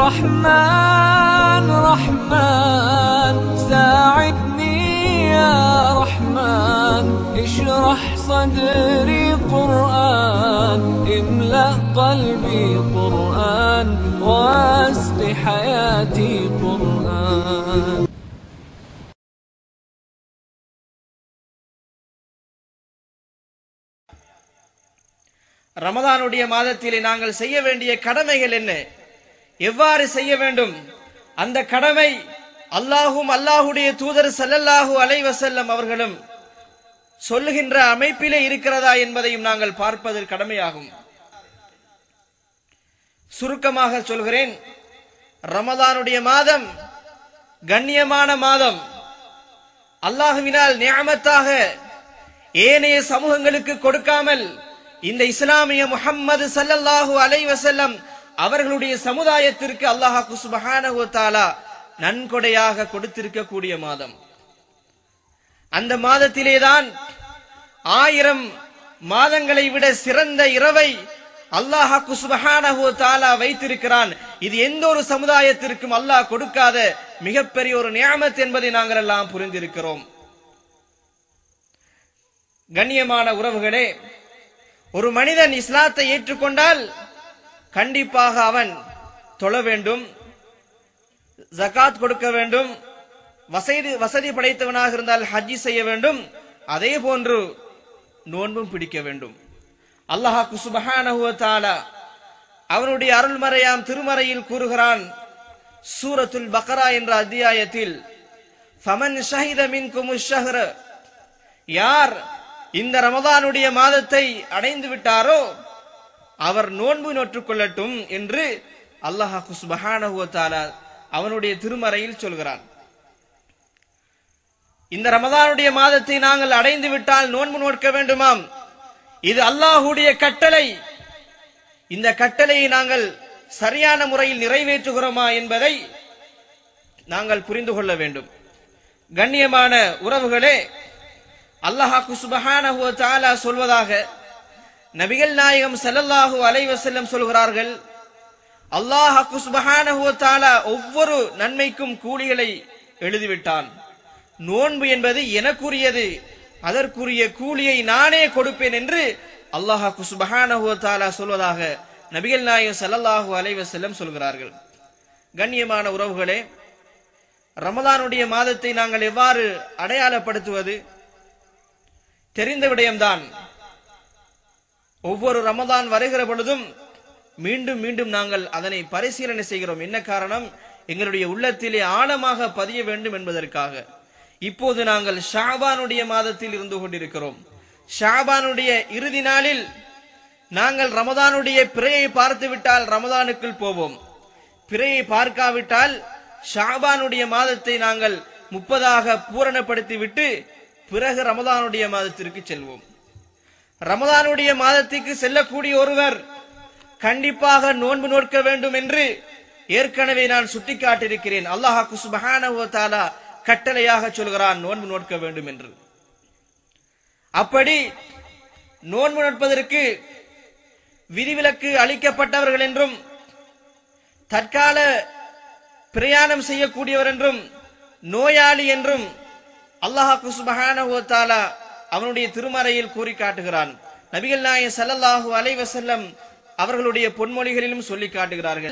رحمن رحمن ساعدني يا رحمن اشرح صدري قرآن املأ قلبي قرآن واسق حياتي قرآن ரமதானுடைய மாதத்திலே நாங்கள் செய்ய வேண்டிய கடமைகள் என்ன எவ்வாறு செய்ய வேண்டும் அந்த கடமை அல்லாஹும் அல்லாஹுடைய தூதர் ஸல்லல்லாஹு அலைஹி வஸல்லம் அவர்களும் சொல்லுகின்ற அமைப்பிலே இருக்கிறதா என்பதையும் நாங்கள் பார்ப்பது கடமையாகும் சுருக்கமாக சொல்கிறேன் ரமதானுடைய மாதம் கண்ணியமான மாதம் அல்லாஹுவினால் நியமத்தாக ஏனைய சமூகங்களுக்கு கொடுக்காமல் இந்த இஸ்லாமிய முஹம்மது ஸல்லல்லாஹு அலைஹி வஸல்லம் அவர்களுடைய சமுதாயத்திற்கு அல்லாஹ் சுப்ஹானஹு வ தஆலா நன்கொடையாக கொடுத்திருக்கக்கூடிய மாதம் அந்த மாதத்திலேதான் ஆயிரம் மாதங்களை விட சிறந்த இரவை அல்லாஹ் சுப்ஹானஹு வ தஆலா வைத்திருக்கிறான் இது எந்த ஒரு சமுதாயத்திற்கும் அல்லாஹ் கொடுக்காத மிகப்பெரிய ஒரு நியாமத் என்பதை நாங்கள் எல்லாம் புரிந்திருக்கிறோம் கண்ணியமான உறவுகளே ஒரு மனிதன் இஸ்லாத்தை ஏற்றுக்கொண்டால் கண்டிப்பாக அவன் தொழ வேண்டும் ஜகாத் கொடுக்க வேண்டும் வசதி வசதி படைத்தவனாக இருந்தால் ஹஜ்ஜி செய்ய வேண்டும் அதே போன்று நோன்பும் பிடிக்க வேண்டும் அல்லாஹ் சுபஹானஹு வ தஆலா அவனுடைய அருள்மறையாம் திருமறையில் கூறுகிறான் சூரத்துல் பக்ரா என்ற அத்தியாயத்தில் ஃபமன் ஷஹித மின்கும் ஷஹ்ர யார் இந்த ரமதானுடைய மாதத்தை அடைந்து விட்டாரோ அவர் நோன்பு நோற்றுக் கொள்ளட்டும் என்று அல்லாஹ் சுபஹானஹு வ தஆலா அவனுடைய திருமறையில் சொல்கிறான் இந்த ரமதானுடைய மாதத்தை நாங்கள் அடைந்து விட்டால் நோன்பு நோட்க வேண்டுமாம் இது அல்லாஹுடைய கட்டளை இந்த கட்டளையை நாங்கள் சரியான முறையில் நிறைவேற்றுகிறோமா என்பதை நாங்கள் புரிந்து கொள்ள வேண்டும் கண்ணியமான உறவுகளே அல்லாஹாக்கு சுபஹானஹு வ தஆலா சொல்வதாக நபிகள் நாயகம் ஸல்லல்லாஹு அலைஹி வஸல்லம் சொல்கிறார்கள் அல்லாஹாக்கு சுபஹானஹு வ தஆலா ஒவ்வொரு நன்மைக்கும் கூலிகளை எழுதிவிட்டான் நோன்பு என்பது எனக்குரியது அதற்குரிய கூலியை நானே கொடுப்பேன் என்று அல்லாஹாக்கு சுபஹானஹு வ தஆலா சொல்வதாக நபிகள் நாயகம் ஸல்லல்லாஹு அலைஹி வஸல்லம் சொல்கிறார்கள் கண்ணியமான உறவுகளே ரமதானுடைய மாதத்தை நாங்கள் எவ்வாறு அடையாளப்படுத்துவது தெரிந்த விடயம்தான் ஒவ்வொரு ரமதான் வருகிற பொழுதும் மீண்டும் மீண்டும் நாங்கள் அதனை பரிசீலனை செய்கிறோம் என்ன காரணம் எங்களுடைய உள்ளத்திலே ஆழமாக பதிய வேண்டும் என்பதற்காக இப்போது நாங்கள் ஷாபானுடைய மாதத்தில் இருந்து கொண்டிருக்கிறோம் ஷாபானுடைய இறுதி நாளில் நாங்கள் ரமதானுடைய பிறையை பார்த்து விட்டால் ரமதானுக்குள் போவோம் பிறையை பார்க்காவிட்டால் ஷாபானுடைய மாதத்தை நாங்கள் முப்பதாக பூரணப்படுத்தி விட்டு பிறகு ரமதானுடைய மாதத்திற்கு செல்வோம் ரமதானுடைய மாதத்திற்கு செல்லக்கூடிய ஒருவர் கண்டிப்பாக நோன்பு நோட்க வேண்டும் என்று ஏற்கனவே நான் சுட்டிக்காட்டியிருக்கிறேன் அல்லாஹாக்கு சுபஹானஹு வ தஆலா கட்டளையாக சொல்கிறான் நோன்பு நோட்க வேண்டும் என்று அப்படி நோன்பு நோட்பதற்கு விதிவிலக்கு அளிக்கப்பட்டவர்கள் என்றும் தற்கால பிரயாணம் செய்யக்கூடியவர் என்றும் நோயாளி என்றும் அல்லாஹாக்கு சுபஹானஹு வ தஆலா அவனுடைய திருமறையில் கூறி காட்டுகிறான் நபிகள் நாயகம் ஸல்லல்லாஹு அலைஹி வஸல்லம் அவர்களுடைய பொன்மொழிகளிலும் சொல்லி காட்டுகிறார்கள்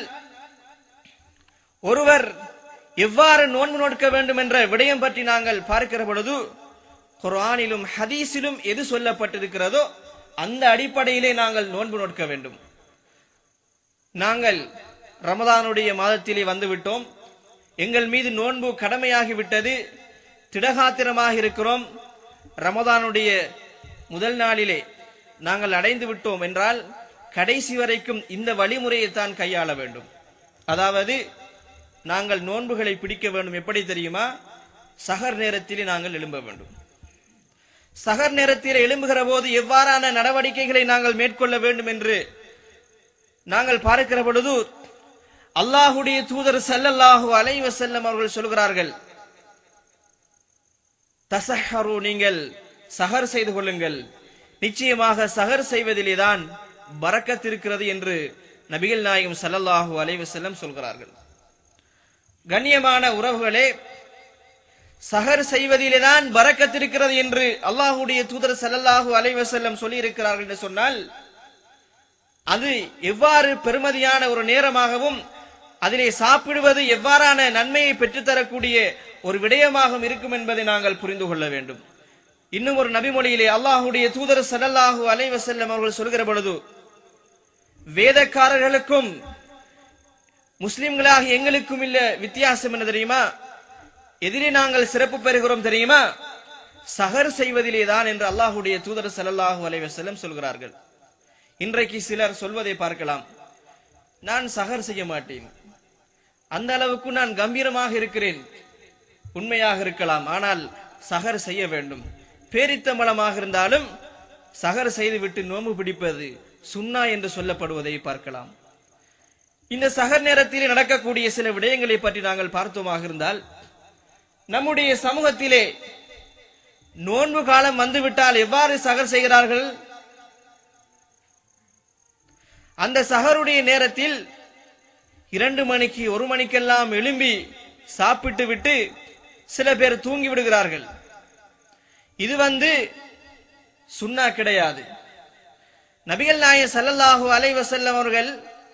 ஒருவர் எவ்வாறு நோன்பு நோட்க வேண்டும் என்ற விடயம் பற்றி நாங்கள் பார்க்கிற பொழுது குர்ஆனிலும் ஹதீஸிலும் எது சொல்லப்பட்டிருக்கிறதோ அந்த அடிப்படையிலே நாங்கள் நோன்பு நோட்க வேண்டும் நாங்கள் ரமதானுடைய மாதத்திலே வந்துவிட்டோம் எங்கள் மீது நோன்பு கடமையாகிவிட்டது திடகாத்திரமாக இருக்கிறோம் ரமதானுடைய முதல் நாளிலே நாங்கள் அடைந்து விட்டோம் என்றால் கடைசி வரைக்கும் இந்த வழிமுறையை தான் கையாள வேண்டும் அதாவது நாங்கள் நோன்புகளை பிடிக்க வேண்டும் எப்படி தெரியுமா சகர் நேரத்திலே நாங்கள் எழும்ப வேண்டும் சகர் நேரத்தில் எழும்புகிற போது எவ்வாறான நடவடிக்கைகளை நாங்கள் மேற்கொள்ள வேண்டும் என்று நாங்கள் பார்க்கிற பொழுது அல்லாஹுடைய தூதர் ஸல்லல்லாஹு அலைஹி வஸல்லம் அவர்கள் சொல்கிறார்கள் தசஹரு நீங்கள் சஹர் செய்து கொள்ளுங்கள் நிச்சயமாக சஹர் செய்வதிலேதான் பரக்கத் இருக்கிறது என்று நபிகள் நாயகம் ஸல்லல்லாஹு அலைஹி வஸல்லம் சொல்கிறார்கள் கண்ணியமான உறவுகளே சஹர் செய்வதிலே தான் பறக்கத்திருக்கிறது என்று அல்லாஹுடைய தூதர் ஸல்லல்லாஹு அலைஹி வஸல்லம் சொல்லி இருக்கிறார்கள் என்று சொன்னால் அது எவ்வாறு பெருமதியான ஒரு நேரமாகவும் அதிலே சாப்பிடுவது எவ்வாறான நன்மையை பெற்றுத்தரக்கூடிய ஒரு விடயமாகவும் இருக்கும் என்பதை நாங்கள் புரிந்து கொள்ள வேண்டும் இன்னும் ஒரு நபிமொழியிலே அல்லாஹுடைய தூதர் ஸல்லல்லாஹு அலைஹி வஸல்லம் அவர்கள் சொல்கிற பொழுது வேதக்காரர்களுக்கும் முஸ்லிம்களாக எங்களுக்கும் இல்ல வித்தியாசம் என்ன தெரியுமா எதிரே நாங்கள் சிறப்பு பெறுகிறோம் தெரியுமா சஹர் செய்வதிலே தான் என்று அல்லாஹுடைய தூதர் ஸல்லல்லாஹு அலைஹி வஸல்லம் சொல்கிறார்கள் இன்றைக்கு சிலர் சொல்வதை பார்க்கலாம் நான் சஹர் செய்ய மாட்டேன் அந்த அளவுக்கு நான் கம்பீரமாக இருக்கிறேன் உண்மையாக இருக்கலாம் ஆனால் சஹர் செய்ய வேண்டும் பேரித்தம்பளமாக இருந்தாலும் சஹர் செய்துவிட்டு நோம்பு பிடிப்பது சுன்னா என்று சொல்லப்படுவதை பார்க்கலாம் இந்த சகர் நேரத்தில் நடக்கக்கூடிய சில விடயங்களை பற்றி நாங்கள் பார்த்தோமாக இருந்தால் நம்முடைய சமூகத்திலே நோன்பு காலம் வந்துவிட்டால் எவ்வாறு சகர் செய்கிறார்கள் அந்த சகருடைய நேரத்தில் இரண்டு மணிக்கு ஒரு மணிக்கெல்லாம் எழும்பி சாப்பிட்டு விட்டு சில பேர் தூங்கி விடுகிறார்கள் இது வந்து சுன்னா கிடையாது நபிகள் நாயகம் ஸல்லல்லாஹு அலைஹி வஸல்லம் அவர்கள்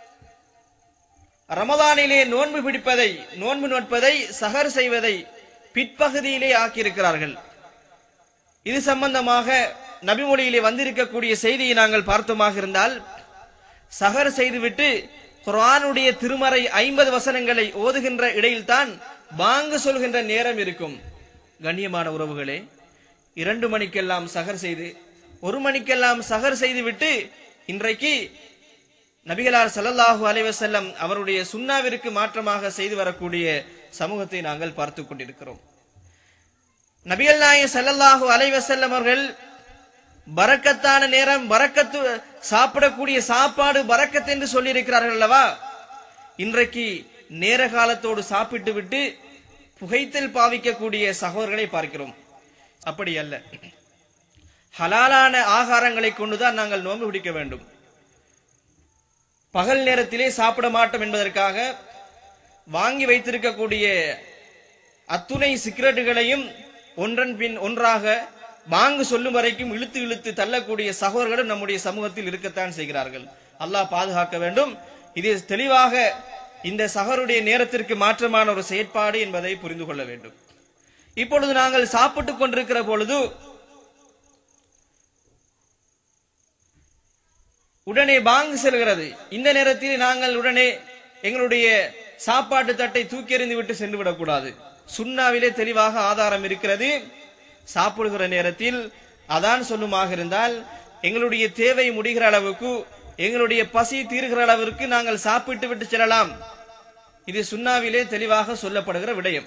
ரமதானிலே நோன்பு பிடிப்பதை நோன்பு நோட்பதை சஹர் செய்வதை பிற்பகுதியிலே ஆக்கியிருக்கிறார்கள் இது சம்பந்தமாக நபிமொழியிலே வந்திருக்கக்கூடிய செய்தியை நாங்கள் பார்த்தோமாக இருந்தால் சஹர் செய்துவிட்டு குர்ஆனுடைய திருமறை ஐம்பது வசனங்களை ஓதுகின்ற இடையில்தான் பாங்கு சொல்கின்ற நேரம் இருக்கும் கண்ணியமான உறவுகளே இரண்டு மணிக்கெல்லாம் சஹர் செய்து ஒரு மணிக்கெல்லாம் சஹர் செய்துவிட்டு இன்றைக்கு நபிகளார் ஸல்லல்லாஹு அலைஹி வஸல்லம் அவருடைய சுன்னாவிற்கு மாற்றமாக செய்து வரக்கூடிய சமூகத்தை நாங்கள் பார்த்து கொண்டிருக்கிறோம் நபிகள் நாயகம் ஸல்லல்லாஹு அலைஹி வஸல்லம் அவர்கள் பரக்கத்தான நேரம் பரக்கத்து சாப்பிடக்கூடிய சாப்பாடு பரக்கத் என்று சொல்லி இருக்கிறார்கள் அல்லவா இன்றைக்கு நேர காலத்தோடு சாப்பிட்டு விட்டு புகைத்தல் பாவிக்கக்கூடிய சகோதரர்களை பார்க்கிறோம் அப்படி அல்ல ஹலாலான ஆகாரங்களை கொண்டுதான் நாங்கள் நோன்பு பிடிக்க வேண்டும் பகல் நேரத்திலே சாப்பிட மாட்டோம் என்பதற்காக வாங்கி வைத்திருக்கக்கூடிய அத்துணை சிகரெட்டுகளையும் ஒன்றன் பின் ஒன்றாக வாங்கு சொல்லும் வரைக்கும் இழுத்து இழுத்து தள்ளக்கூடிய சகோதரர்களும் நம்முடைய சமூகத்தில் இருக்கத்தான் செய்கிறார்கள் அல்லாஹ் பாதுகாக்க வேண்டும் இது தெளிவாக இந்த சகருடைய நேரத்திற்கு மாற்றமான ஒரு செயற்பாடு என்பதை புரிந்து கொள்ள வேண்டும் இப்பொழுது நாங்கள் சாப்பிட்டுக் கொண்டிருக்கிற பொழுது உடனே பாங்கு செல்கிறது இந்த நேரத்தில் நாங்கள் உடனே எங்களுடைய சாப்பாட்டு தட்டை தூக்கி எறிந்து விட்டு சென்று விடக்கூடாது சுண்ணாவிலே தெளிவாக ஆதாரம் இருக்கிறது சாப்பிடுகிற நேரத்தில் அதான் சொல்லுமாக இருந்தால் எங்களுடைய தேவை முடிகிற அளவுக்கு எங்களுடைய பசி தீர்கிற அளவிற்கு நாங்கள் சாப்பிட்டு விட்டு செல்லலாம் இது சுண்ணாவிலே தெளிவாக சொல்லப்படுகிற விடயம்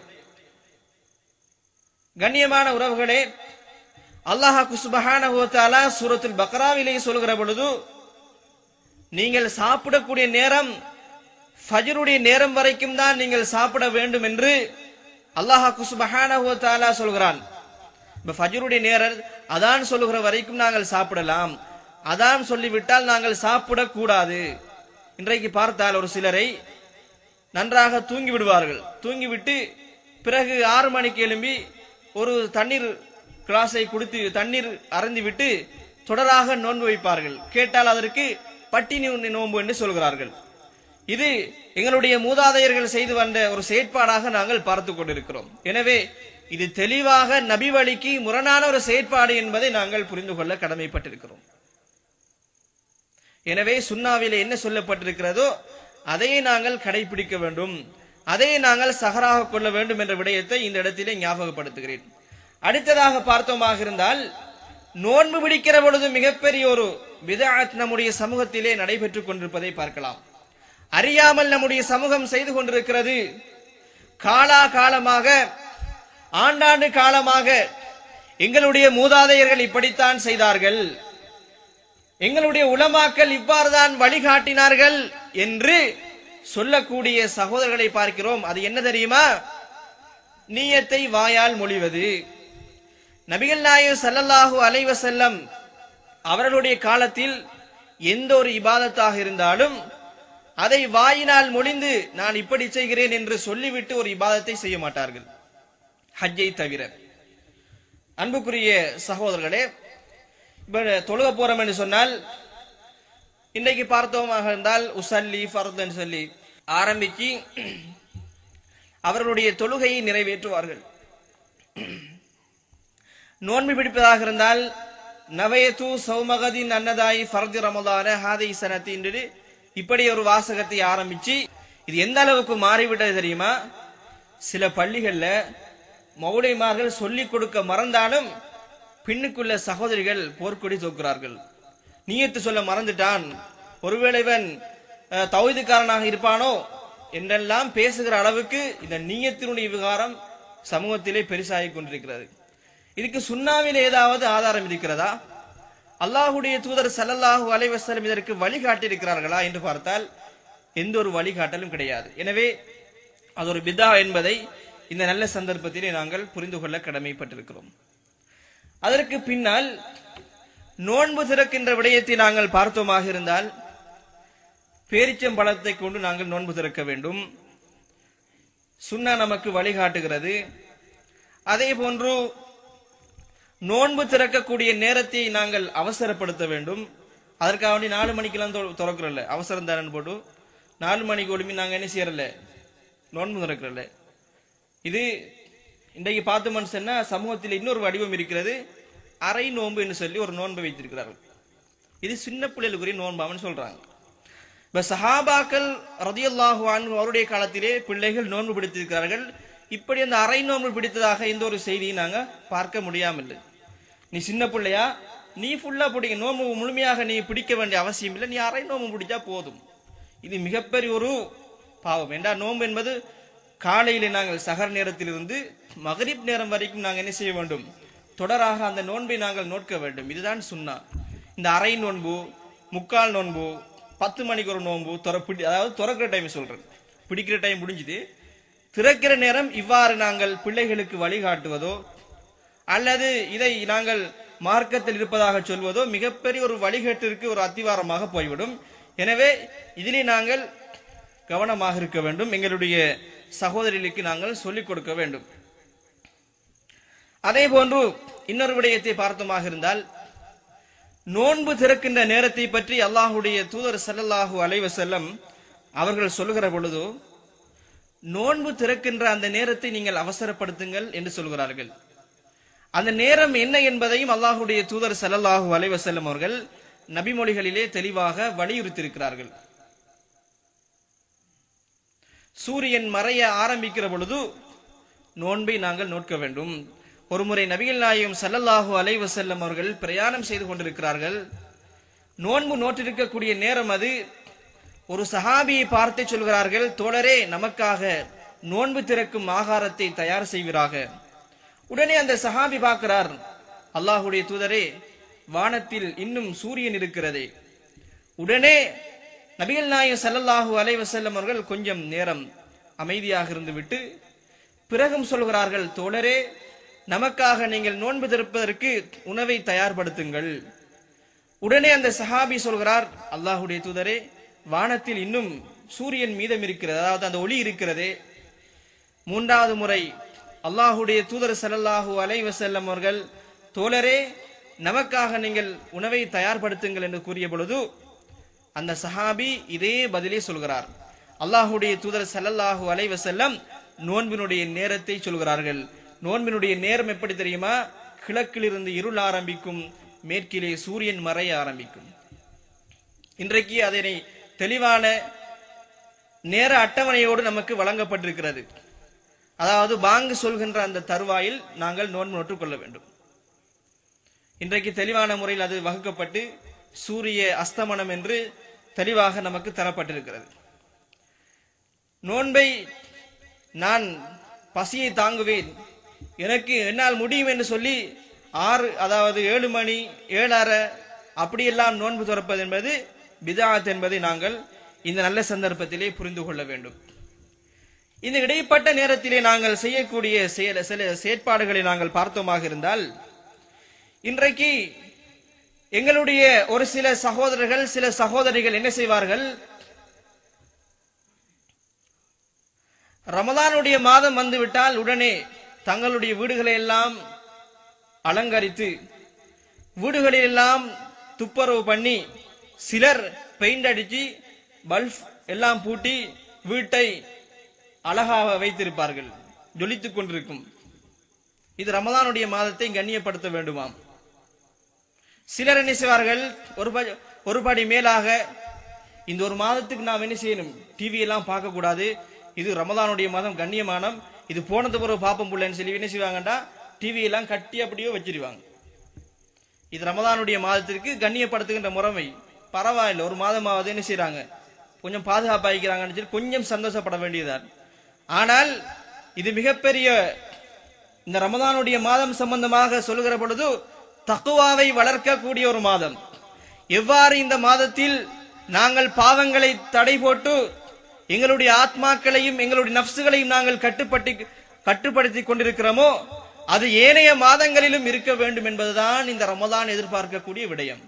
கண்ணியமான உறவுகளே அல்லாஹாக்கு சுபஹானஹு வ தஆலா சூரத்துல் பக்ராவிலே சொல்கிற பொழுது நீங்கள் சாப்பிடக்கூடிய நேரம் ஃபஜ்ருடைய நேரம் வரைக்கும் தான் நீங்கள் சாப்பிட வேண்டும் என்று அல்லாஹாக்கு சுபஹானஹு வ தஆலா சொல்கிறான் இப்ப ஃபஜ்ருடைய நேரம் அதான் சொல்லுகிற வரைக்கும் நாங்கள் சாப்பிடலாம் அதான் சொல்லிவிட்டால் நாங்கள் சாப்பிடக்கூடாது இன்றைக்கு பார்த்தால் ஒரு சிலரை நன்றாக தூங்கி விடுவார்கள் தூங்கிவிட்டு பிறகு ஆறு மணிக்கு எழும்பி ஒரு தண்ணீர் கிளாஸை குடித்து தண்ணீர் அருந்தி விட்டு தொடராக நோன்பு வைப்பார்கள் கேட்டால் அதற்கு பட்டினி உண்ணி நோன்பு என்று சொல்கிறார்கள் இது எங்களுடைய மூதாதையர்கள் செய்து வந்த ஒரு செயற்பாடாக நாங்கள் பார்த்து கொண்டிருக்கிறோம் எனவே இது தெளிவாக நபி வழிக்கு முரணான ஒரு செயற்பாடு என்பதை நாங்கள் புரிந்து கொள்ள கடமைப்பட்டிருக்கிறோம் எனவே சுன்னாவிலே என்ன சொல்லப்பட்டிருக்கிறதோ அதையே நாங்கள் கடைபிடிக்க வேண்டும் அதை நாங்கள் சகராக கொள்ள வேண்டும் என்ற விடயத்தை இந்த இடத்திலே ஞாபகப்படுத்துகிறேன் அடுத்ததாக பார்த்தோமாக இருந்தால் நோன்பு பிடிக்கிற பொழுது மிகப்பெரிய ஒரு விதாத் நம்முடைய சமூகத்திலே நடைபெற்றுக் கொண்டிருப்பதை பார்க்கலாம் அறியாமல் நம்முடைய சமூகம் செய்து கொண்டிருக்கிறது காலா காலமாக ஆண்டாண்டு காலமாக எங்களுடைய மூதாதையர்கள் இப்படித்தான் செய்தார்கள் எங்களுடைய உலமாக்கள் இவ்வாறுதான் வழிகாட்டினார்கள் என்று சொல்லக்கூடிய சகோதரர்களை பார்க்கிறோம் அது என்ன தெரியுமா நீயத்தை வாயால் மொழிவது நபிகள் நாயகம் ஸல்லல்லாஹு அலைஹி வஸல்லம் அவர்களுடைய காலத்தில் எந்த ஒரு இபாதத்தாக இருந்தாலும் அதை வாயினால் மொழிந்து நான் இப்படி செய்கிறேன் என்று சொல்லிவிட்டு ஒரு இபாதத்தை செய்ய மாட்டார்கள் ஹஜ்ஜை தவிர அன்புக்குரிய சகோதரர்களே இப்ப தொழுக போறோம் என்று சொன்னால் இன்றைக்கு பார்த்தோமாக இருந்தால் உசல்லி ஃபர்துன்னு சொல்லி ஆரம்பிச்சு அவர்களுடைய தொழுகையை நிறைவேற்றுவார்கள் நோன்பு பிடிப்பதாக இருந்தால் நவயத்து சௌமகதின் அன்னதாயி ஃபர்து ரமதான ஹாதை சனத்தி என்று இப்படி ஒரு வாசகத்தை ஆரம்பிச்சு இது எந்த அளவுக்கு மாறிவிட்டது தெரியுமா சில பள்ளிகள்ல மௌடைமார்கள் சொல்லிக் கொடுக்க மறந்தாலும் பின்னுக்குள்ள சகோதரிகள் போர்க்கொடி தூக்குறார்கள் நீயத்து சொல்ல மறந்துட்டான் ஒருவேளை இவன் அஹ், தௌஹீதுக்காரனாக இருப்பானோ என்றெல்லாம் பேசுகிற அளவுக்கு இந்த நீயத்தினுடைய விவகாரம் சமூகத்திலே பெருசாகிக் கொண்டிருக்கிறது இதுக்கு சுண்ணாவில் ஏதாவது ஆதாரம் இருக்கிறதா அல்லாஹுடைய தூதர் ஸல்லல்லாஹு அலைஹி வஸல்லம் இதற்கு வழிகாட்டி இருக்கிறார்களா என்று பார்த்தால் எந்த ஒரு வழிகாட்டலும் கிடையாது எனவே அது ஒரு பிதா என்பதை இந்த நல்ல சந்தர்ப்பத்திலே நாங்கள் புரிந்து கொள்ள கடமைப்பட்டிருக்கிறோம் அதற்கு பின்னால் நோன்பு திறக்கின்ற விடயத்தை நாங்கள் பார்த்தோமாக இருந்தால் பேரிச்சம்பழத்தை கொண்டு நாங்கள் நோன்பு திறக்க வேண்டும் சுன்னா நமக்கு வழிகாட்டுகிறது அதே போன்று நோன்பு திறக்கக்கூடிய நேரத்தை நாங்கள் அவசரப்படுத்த வேண்டும் அதற்காக வேண்டி நாலு மணிக்கெல்லாம் தொ- திறக்கிறோம்ல அவசரம் தானே போட்டு நாலு மணிக்கு ஒளிமி நாங்க என்ன செய்யறல நோன்பு திறக்கிறோம்ல இது இன்றைக்கு பார்த்தோம்னு சொன்னா சமூகத்தில் இன்னொரு வடிவம் இருக்கிறது அரை நோன்பு என்று சொல்லி ஒரு நோன்பை வைத்திருக்கிறார்கள் இது சின்ன பிள்ளைகளுக்குரிய நோன்பாமன்னு சொல்றாங்க இப்ப சஹாபாக்கள் ரதியல்லாஹு அன்ஹு அவருடைய காலத்திலே பிள்ளைகள் நோன்பு பிடித்திருக்கிறார்கள் இப்படி அந்த அரை நோன்பு பிடித்ததாக எந்த ஒரு செய்தியை நாங்க பார்க்க முடியாமல் நீ சின்ன பிள்ளையா நீ ஃபுல்லா பிடிக்க நோன்பு முழுமையாக நீ பிடிக்க வேண்டிய அவசியம் இல்லை நீ அரை நோன்பு பிடிச்சா போதும் இது மிகப்பெரிய ஒரு பாவம் ஏண்டா நோன்பு என்பது காலையிலே நாங்கள் சகர் நேரத்திலிருந்து மகரிப் நேரம் வரைக்கும் நாங்கள் என்ன செய்ய வேண்டும் தொடராக அந்த நோன்பை நாங்கள் நோட்க வேண்டும் இதுதான் சுன்னா இந்த அரை நோன்பு முக்கால் நோன்பு பத்து மணிக்கு ஒரு நோன்பு துற பிடி அதாவது துறக்கிற டைம் சொல்றேன் பிடிக்கிற டைம் முடிஞ்சுது திறக்கிற நேரம் இவ்வாறு நாங்கள் பிள்ளைகளுக்கு வழிகாட்டுவதோ அல்லது இதை நாங்கள் மார்க்கத்தில் இருப்பதாக சொல்வதோ மிகப்பெரிய ஒரு வழிகேட்டிற்கு ஒரு அத்திவாரமாக போய்விடும் எனவே இதிலே நாங்கள் கவனமாக இருக்க வேண்டும் எங்களுடைய சகோதரிகளுக்கு நாங்கள் சொல்லிக் கொடுக்க வேண்டும் அதே போன்று இன்னொரு விடயத்தை பார்த்தோமாக இருந்தால் நோன்பு திறக்கின்ற நேரத்தை பற்றி அல்லாஹுடைய தூதர் ஸல்லல்லாஹு அலைஹி வஸல்லம் அவர்கள் சொல்லுகிற பொழுது நோன்பு திறக்கின்ற அந்த நேரத்தை நீங்கள் அவசரப்படுத்துங்கள் என்று சொல்கிறார்கள் அந்த நேரம் என்ன என்பதையும் அல்லாஹுடைய தூதர் ஸல்லல்லாஹு அலைஹி வஸல்லம் அவர்கள் நபிமொழிகளிலே தெளிவாக வலியுறுத்தியிருக்கிறார்கள் சூரியன் மறைய ஆரம்பிக்கிற பொழுது நோன்பை நாங்கள் நோட்க வேண்டும் ஒருமுறை நபிகள் நாயகம் ஸல்லல்லாஹு அலைஹி வஸல்லம் அவர்கள் பிரயாணம் செய்து கொண்டிருக்கிறார்கள் நோன்பு நோற்றிருக்கக்கூடிய நேரம் அது ஒரு சஹாபியை பார்த்து சொல்கிறார்கள் தோழரே நமக்காக நோன்பு திறக்கும் ஆகாரத்தை தயார் செய்வீராக உடனே அந்த சஹாபி பார்க்கிறார் அல்லாஹுடைய தூதரே வானத்தில் இன்னும் சூரியன் இருக்கிறதே உடனே நபிகள் நாயகம் ஸல்லல்லாஹு அலைஹி வஸல்லம் அவர்கள் கொஞ்சம் நேரம் அமைதியாக இருந்துவிட்டு பிறகும் சொல்கிறார்கள் தோழரே நமக்காக நீங்கள் நோன்பு திறப்பதற்கு உணவை தயார்படுத்துங்கள் உடனே அந்த சஹாபி சொல்கிறார் அல்லாஹுடைய தூதரே வானத்தில் இன்னும் சூரியன் மீதம் இருக்கிறது அதாவது அந்த ஒளி இருக்கிறதே மூன்றாவது முறை அல்லாஹுடைய தூதர் ஸல்லல்லாஹு அலைஹி வஸல்லம் அவர்கள் தோழரே நமக்காக நீங்கள் உணவை தயார்படுத்துங்கள் என்று கூறிய பொழுது அந்த சஹாபி இதே பதிலே சொல்கிறார் அல்லாஹுடைய தூதர் ஸல்லல்லாஹு அலைஹி வஸல்லம் நோன்பினுடைய நேரத்தை சொல்கிறார்கள் நோன்பினுடைய நேரம் எப்படி தெரியுமா கிழக்கிலிருந்து இருள் ஆரம்பிக்கும் மேற்கிலே சூரியன் மறைய ஆரம்பிக்கும் இன்றைக்கு அதனை தெளிவான நேர அட்டவணையோடு நமக்கு வழங்கப்பட்டிருக்கிறது அதாவது பாங்கு சொல்கின்ற அந்த தருவாயில் நாங்கள் நோன்பு நோற்றுக் கொள்ள வேண்டும் இன்றைக்கு தெளிவான முறையில் அது வகுக்கப்பட்டு சூரிய அஸ்தமனம் என்று தெளிவாக நமக்கு தரப்பட்டிருக்கிறது நோன்பை நான் பசியை தாங்குவேன் எனக்கு என்னால் முடியும் என்று சொல்லி ஆறு அதாவது ஏழு மணி ஏழரை அப்படியெல்லாம் நோன்பு துறப்பது என்பது பிதாத் என்பதை நாங்கள் இந்த நல்ல சந்தர்ப்பத்திலே புரிந்து கொள்ள வேண்டும் இந்த இடைப்பட்ட நேரத்திலே நாங்கள் செய்யக்கூடிய செயல சில செயற்பாடுகளை நாங்கள் பார்த்தோமாக இருந்தால் இன்றைக்கு எங்களுடைய ஒரு சில சகோதரர்கள் சில சகோதரிகள் என்ன செய்வார்கள் ரமதானுடைய மாதம் வந்துவிட்டால் உடனே தங்களுடைய வீடுகளை எல்லாம் அலங்கரித்து வீடுகளில் எல்லாம் துப்புரவு பண்ணி சிலர் பெயிண்ட் அடிச்சு பல்ப் எல்லாம் பூட்டி வீட்டை அழகாக வைத்திருப்பார்கள் ஜொலித்துக் கொண்டிருக்கும் இது ரமதானுடைய மாதத்தை கண்ணியப்படுத்த வேண்டுமாம் சிலர் என்ன செய்வார்கள் ஒரு ப- ஒரு படி மேலாக இந்த ஒரு மாதத்துக்கு நாம் என்ன செய்யணும் டிவி எல்லாம் பார்க்க கூடாது இது ரமதானுடைய மாதம் கண்ணியமானம் இது போனது பிறகு பாப்பம் புள்ளன்னு சொல்லி என்ன செய்வாங்கடா டிவி எல்லாம் கட்டி அப்படியே வச்சிருவாங்க இது ரமதானுடைய மாதத்திற்கு கண்ணியப்படுத்துகின்ற முறைமை பரவாயில்லை ஒரு மாதமாவது என்ன செய்றாங்க கொஞ்சம் பாதுகாப்பாகிறாங்கன்னு சொல்லி கொஞ்சம் சந்தோஷப்பட வேண்டியதான் ஆனால் இது மிகப்பெரிய இந்த ரமதானுடைய மாதம் சம்பந்தமாக சொல்லுகிற பொழுது தக்குவாவை வளர்க்கக்கூடிய ஒரு மாதம் எவ்வாறு இந்த மாதத்தில் நாங்கள் பாவங்களை தடை போட்டு எங்களுடைய ஆத்மாக்களையும் எங்களுடைய நப்சுகளையும் நாங்கள் கட்டுப்பட்டு கட்டுப்படுத்தி கொண்டிருக்கிறோமோ அது ஏனைய மாதங்களிலும் இருக்க வேண்டும் என்பதுதான் இந்த ரமதான் எதிர்பார்க்கக்கூடிய விடயம்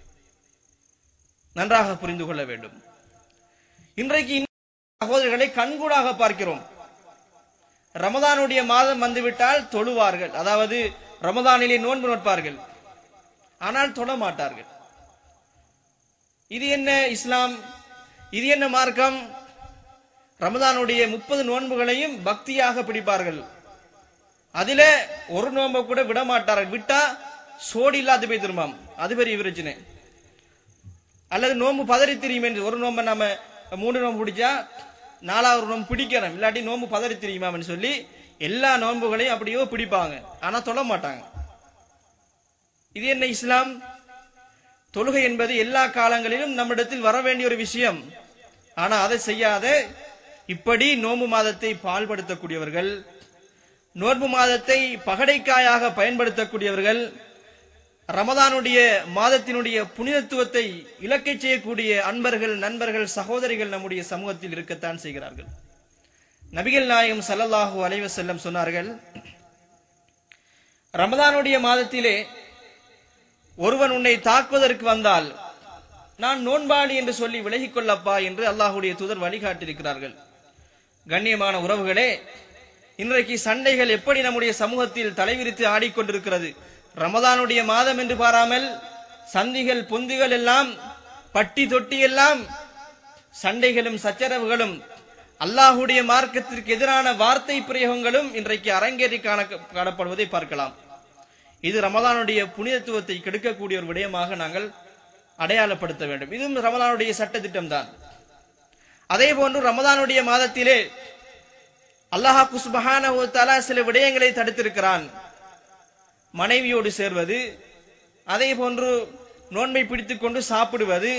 நன்றாக புரிந்து கொள்ள வேண்டும் இன்றைக்கு இன்னும் சகோதரர்களை கண்கூடாக பார்க்கிறோம் ரமதானுடைய மாதம் வந்துவிட்டால் தொழுவார்கள் அதாவது ரமதானிலே நோன்பு நோட்பார்கள் ஆனால் தொழ மாட்டார்கள் இது என்ன இஸ்லாம் இது என்ன மார்க்கம் ரமதானுடைய முப்பது நோன்புகளையும் பக்தியாக பிடிப்பார்கள் அதுல ஒரு நோன்பை கூட விட மாட்டார்கள் விட்டா சோடி இல்லாது போய் திரும்பாம் அது பெரிய பிரச்சனை அல்லது நோன்பு பதறி திரியும் என்று ஒரு நோன்பை நம்ம மூணு நோன்பு பிடிச்சா நாலாவது நோன்பு பிடிக்கணும் இல்லாட்டி நோன்பு பதறி திரியுமாம்னு சொல்லி எல்லா நோன்புகளையும் அப்படியோ பிடிப்பாங்க ஆனா தொழ மாட்டாங்க இது என்ன இஸ்லாம் தொழுகை என்பது எல்லா காலங்களிலும் நம்மிடத்தில் வர வேண்டிய ஒரு விஷயம் ஆனா அதை செய்யாத இப்படி நோன்பு மாதத்தை பால்படுத்தக்கூடியவர்கள் நோன்பு மாதத்தை பகடைக்காயாக பயன்படுத்தக்கூடியவர்கள் ரமதானுடைய மாதத்தினுடைய புனிதத்துவத்தை இலக்கை செய்யக்கூடிய அன்பர்கள் நண்பர்கள் சகோதரிகள் நம்முடைய சமூகத்தில் இருக்கத்தான் செய்கிறார்கள் நபிகள் நாயகம் ஸல்லல்லாஹு அலைஹி வஸல்லம் சொன்னார்கள் ரமதானுடைய மாதத்திலே ஒருவன் உன்னை தாக்குவதற்கு வந்தால் நான் நோன்பாளி என்று சொல்லி விலகிக் கொள்ளப்பா என்று அல்லாஹுடைய தூதர் வழிகாட்டியிருக்கிறார்கள் கண்ணியமான உறவுகளே இன்றைக்கு சண்டைகள் எப்படி நம்முடைய சமூகத்தில் தலைவிரித்து ஆடிக்கொண்டிருக்கிறது ரமதானுடைய மாதம் என்று பாராமல் சந்திகள் பொந்துகள் எல்லாம் பட்டி தொட்டி எல்லாம் சண்டைகளும் சச்சரவுகளும் அல்லாஹுடைய மார்க்கத்திற்கு எதிரான வார்த்தை பிரயோகங்களும் இன்றைக்கு அரங்கேறி காண காணப்படுவதை பார்க்கலாம் இது ரமதானுடைய புனிதத்துவத்தை கெடுக்கக்கூடிய ஒரு விடயமாக நாங்கள் அடையாளப்படுத்த வேண்டும் இதுவும் ரமதானுடைய சட்ட திட்டம்தான் அதே போன்று ரமதானுடைய மாதத்திலே அல்லாஹ் குஸ்பஹானஹு தஆலா சில விடயங்களை தடுத்திருக்கிறான் மனைவியோடு சேர்வது அதே போன்று நோன்பை பிடித்துக் கொண்டு சாப்பிடுவது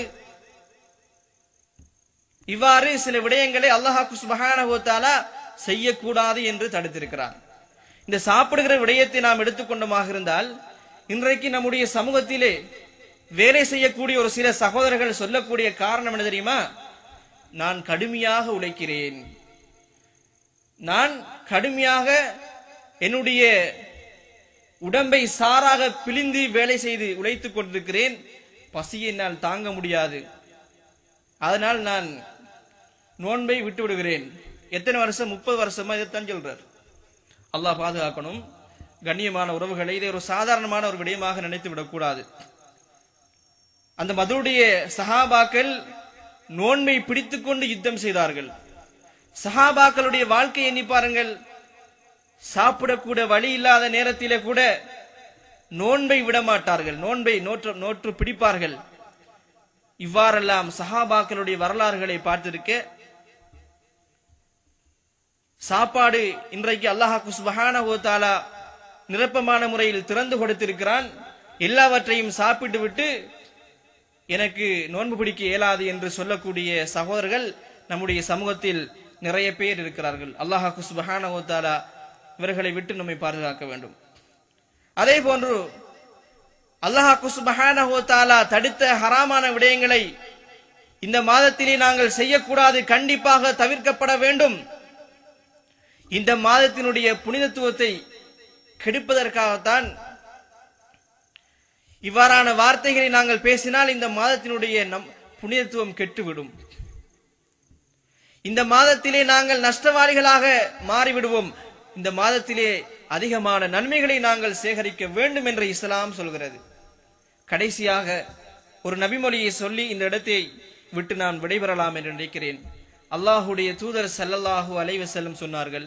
இவ்வாறு சில விடயங்களை அல்லாஹ் சுபஹானஹு தஆலா செய்யக்கூடாது என்று தடுத்திருக்கிறான் இந்த சாப்பிடுகிற விடயத்தை நாம் எடுத்துக்கொண்டமாக இருந்தால் இன்றைக்கு நம்முடைய சமூகத்திலே வேலை செய்யக்கூடிய ஒரு சில சகோதரர்கள் சொல்லக்கூடிய காரணம் என்ன தெரியுமா நான் கடுமையாக உழைக்கிறேன் நான் கடுமையாக என்னுடைய உடம்பை சாராக பிழிந்து வேலை செய்து உழைத்துக் கொண்டிருக்கிறேன் பசியை என்னால் தாங்க முடியாது அதனால் நான் நோன்பை விட்டு விடுகிறேன் எத்தனை வருஷம் முப்பது வருஷமா இதைத்தான் சொல்றார் அல்லாஹ் பாதுகாக்கணும் கண்ணியமான உறவுகளை இதை ஒரு சாதாரணமான ஒரு விடயமாக நினைத்து விடக்கூடாது அந்த மதுடைய சஹாபாக்கள் நோன்பை பிடித்துக்கொண்டு யுத்தம் செய்தார்கள் சஹாபாக்களுடைய வாழ்க்கையை எண்ணி பாருங்கள் சாப்பிடக்கூட வழி இல்லாத நேரத்திலே கூட நோன்பை விட மாட்டார்கள் நோன்பை நோற்று நோற்று பிடிப்பார்கள் இவ்வாறெல்லாம் சஹாபாக்களுடைய வரலாறுகளை பார்த்திருக்க சாப்பாடு இன்றைக்கு அல்லாஹாக்கு சுபஹானஹு தஆலா நிரப்பமான முறையில் திறந்து கொடுத்திருக்கிறான் எல்லாவற்றையும் சாப்பிட்டு விட்டு எனக்கு நோன்பு பிடிக்க இயலாது என்று சொல்லக்கூடிய சகோதரர்கள் நம்முடைய சமூகத்தில் நிறைய பேர் இருக்கிறார்கள் அல்லாஹாக்கு சுபஹானஹு தஆலா இவர்களை விட்டு நம்மை பாதுகாக்க வேண்டும் அதே போன்று அல்லாஹாக்கு சுபஹானஹு தஆலா தடுத்த ஹராமான விடயங்களை இந்த மாதத்திலே நாங்கள் செய்யக்கூடாது கண்டிப்பாக தவிர்க்கப்பட வேண்டும் இந்த மாதத்தினுடைய புனிதத்துவத்தை கெடுப்பதற்காகத்தான் இவ்வாறான வார்த்தைகளை நாங்கள் பேசினால் இந்த மாதத்தினுடைய நம் புனிதத்துவம் கெட்டுவிடும் இந்த மாதத்திலே நாங்கள் நஷ்டவாளிகளாக மாறிவிடுவோம் இந்த மாதத்திலே அதிகமான நன்மைகளை நாங்கள் சேகரிக்க வேண்டும் என்று இஸ்லாம் சொல்கிறது கடைசியாக ஒரு நபிமொழியை சொல்லி இந்த இடத்தை விட்டு நான் விடைபெறலாம் என்று நினைக்கிறேன் அல்லாஹுடைய தூதர் ஸல்லல்லாஹு அலைஹி வஸல்லம் சொன்னார்கள்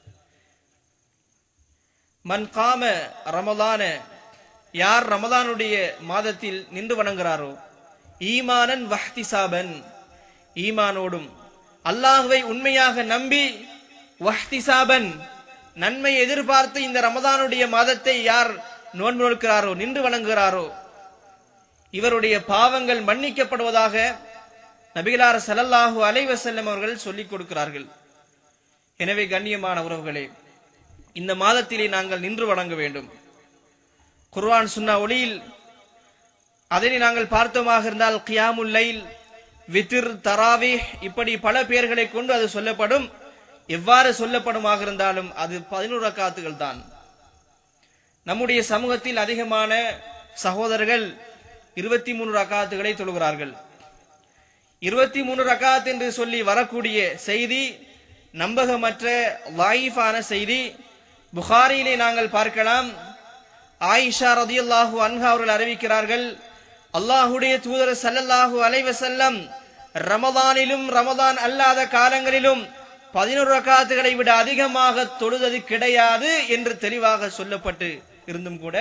மன் காம ரமலான யார் ரமலானுடைய மாதத்தில் நின்று வணங்குகிறாரோ ஈமானன் வஹ்திசாபன் ஈமானோடும் அல்லாஹுவை உண்மையாக நம்பி வஹ்திசாபன் நன்மை எதிர்பார்த்து இந்த ரமதானுடைய மாதத்தை யார் நோன்பு நோக்கிறாரோ நின்று வணங்குகிறாரோ இவருடைய பாவங்கள் மன்னிக்கப்படுவதாக நபிகளார் ஸல்லல்லாஹு அலைஹி வஸல்லம் அவர்கள் சொல்லிக் கொடுக்கிறார்கள் எனவே கண்ணியமான உறவுகளே இந்த மாதத்திலே நாங்கள் நின்று வணங்க வேண்டும் குர்ஆன் சுன்னா ஒளியில் அதனை நாங்கள் பார்த்தோமாக இருந்தால் கியாமுல் லைல் வித்திர் தராவி இப்படி பல பெயர்களை கொண்டு அது சொல்லப்படும் எவ்வாறு சொல்லப்படுமாக இருந்தாலும் அது பதினோரு ரக்காத்துகள் தான் நம்முடைய சமூகத்தில் அதிகமான சகோதரர்கள் இருபத்தி மூணு ரக்காத்துகளை தொழுகிறார்கள் இருபத்தி மூணு ரக்காத் என்று சொல்லி வரக்கூடிய செய்தி நம்பகமற்ற லாயிஃபான செய்தி புகாரியிலே நாங்கள் பார்க்கலாம் ஆயிஷா ரதியுல்லாஹு அன்ஹா அவர்கள் அறிவிக்கிறார்கள் அல்லாஹுடைய தூதர் ஸல்லல்லாஹு அலைஹி வஸல்லம் ரமதானிலும் ரமதான் அல்லாத காலங்களிலும் பதினோரு ரக்காத்துகளை விட அதிகமாக தொழுதது கிடையாது என்று தெளிவாக சொல்லப்பட்டு இருந்தும் கூட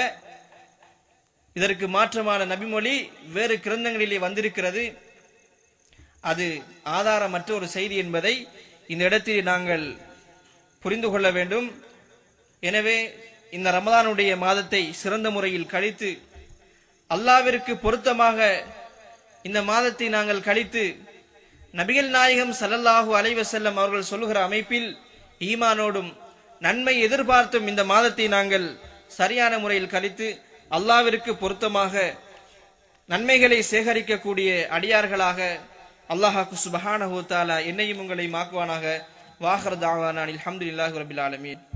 இதற்கு மாற்றமான நபிமொழி வேறு கிரந்தங்களிலே வந்திருக்கிறது அது ஆதாரமற்ற ஒரு செய்தி என்பதை இந்த இடத்தில் நாங்கள் புரிந்து கொள்ள வேண்டும் எனவே இந்த ரமதானுடைய மாதத்தை சிறந்த முறையில் கழித்து அல்லாவிற்கு பொருத்தமாக இந்த மாதத்தை நாங்கள் கழித்து நபிகள் நாயகம் ஸல்லல்லாஹு அலைஹி வஸல்லம் அவர்கள் சொல்லுகிற அமைப்பில் ஈமானோடும் நன்மை எதிர்பார்த்தும் இந்த மாதத்தை நாங்கள் சரியான முறையில் கழித்து அல்லாவிற்கு பொருத்தமாக நன்மைகளை சேகரிக்கக்கூடிய அடியார்களாக அல்லாஹாக்கு சுபஹானஹு தஆலா என்னையும் உங்களை மாக்குவானாக வாஹர் தாவானா அல்ஹம்துலில்லாஹி ரபில் ஆலமீன்